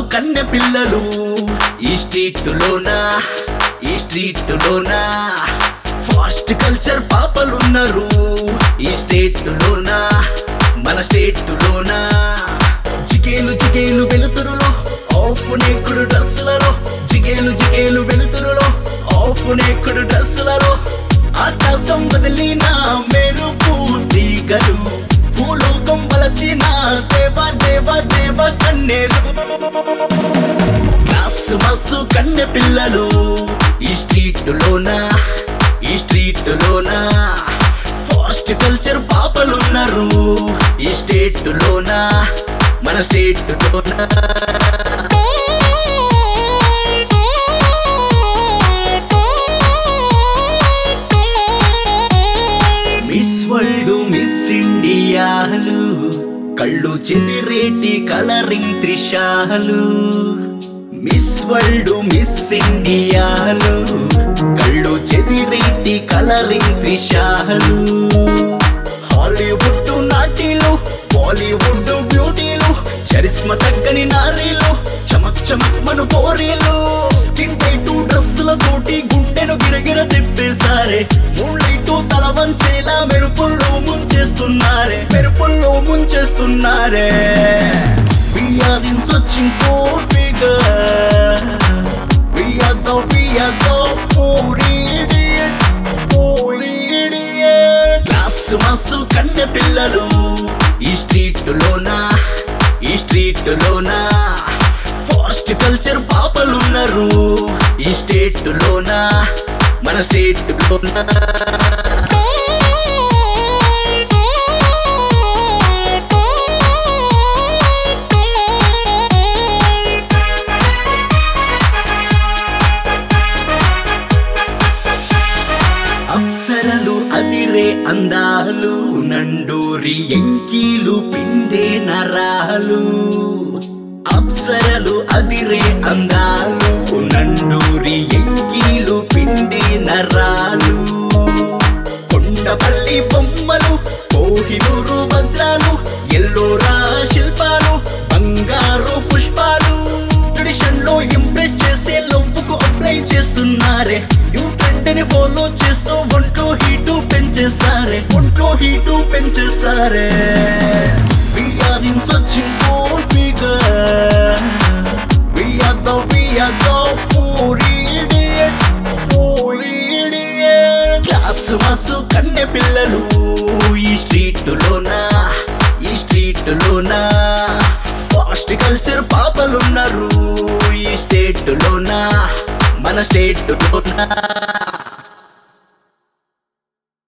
కన్నె పిల్లలు ఈ స్ట్రీట్ ఈ స్ట్రీట్ ఫాస్ట్ కల్చర్ పాపలున్నారు ఈ స్టేట్ మన స్టేట్ జిగేలు జిగేలు వెలుతురులో ఆఫ్ నేకుడు డ్రెస్సులలో జిగేలు జిగేలు వెలుతురులో ఆఫ్ నేకుడు డ్రెస్సులలో ఆకాశం వదిలిన మెరుపు తీగలు భూలోకం వలచిన దేవ దేవ దేవ కన్నెలు క్లాస్ బస్సు కన్నె పిల్లలు ఈ స్ట్రీట్ ఈ స్ట్రీట్ ఫాస్ట్ కల్చర్ పాపలున్నారు ఈ స్టేట్ మన స్టేట్ మిస్ వరల్డ్ మిస్ ఇండియాలు కళ్ళు చెదిరేటి కలరింగ్ త్రిషాలు మిస్ వరల్డ్ మిస్ ఇండియాలు కళ్ళు చెదిరేటి కలరింగ్ త్రిషాలు హాలీవుడ్ నాటీలు బాలీవుడ్ బ్యూటీలు చరిస్మ తగ్గని నారీలు చమక్ చమక్ మను పోరీలు స్కిన్ టైటు డ్రెస్సుల తోటి గుండెను గిరగిర తిప్పేసారే మూళ్ళైటు తల వంచేలా మెరుపుల్లో ముంచేస్తున్నారే మెరుపుల్లో ముంచేస్తున్నారే We are in searching for figure We are the, we are the poor idiot Poor idiot class mass కన్నె పిల్లలు ఈ స్ట్రీట్ ఈ స్ట్రీట్ ఫాస్ట్ కల్చర్ పాపలున్నారు ఈ స్టేట్ మన స్టేట్ అప్సరలు అదిరే అందాలు నండూరి ఎంకీలు పిండే నరాలు అప్సరలు అదిరే అందాలు నండూరి ఎంకీలు పిండే నరాలు కొండపల్లి బొమ్మలు కోహినూరు వజ్రాలు ఎల్లోరా శిల్పాలు బంగారు పుష్పాలు ట్రెడిషన్ లో ఇంప్రెస్ చేసే లవ్వుకు అప్లై చేస్తున్నారే న్యూ ట్రెండ్ ని ఫాలో చేస్తూ ఒంట్లో హీటు పెంచేసారే ఒంట్లో హీటు పెంచేసారే We are in searching for figure We are the, we are the poor idiot Poor idiot class mass కన్నె పిల్లలు ఈ స్ట్రీట్ ఈ స్ట్రీట్ ఫాస్ట్ కల్చర్ పాపలున్నారు ఈ స్టేట్ మన స్టేట్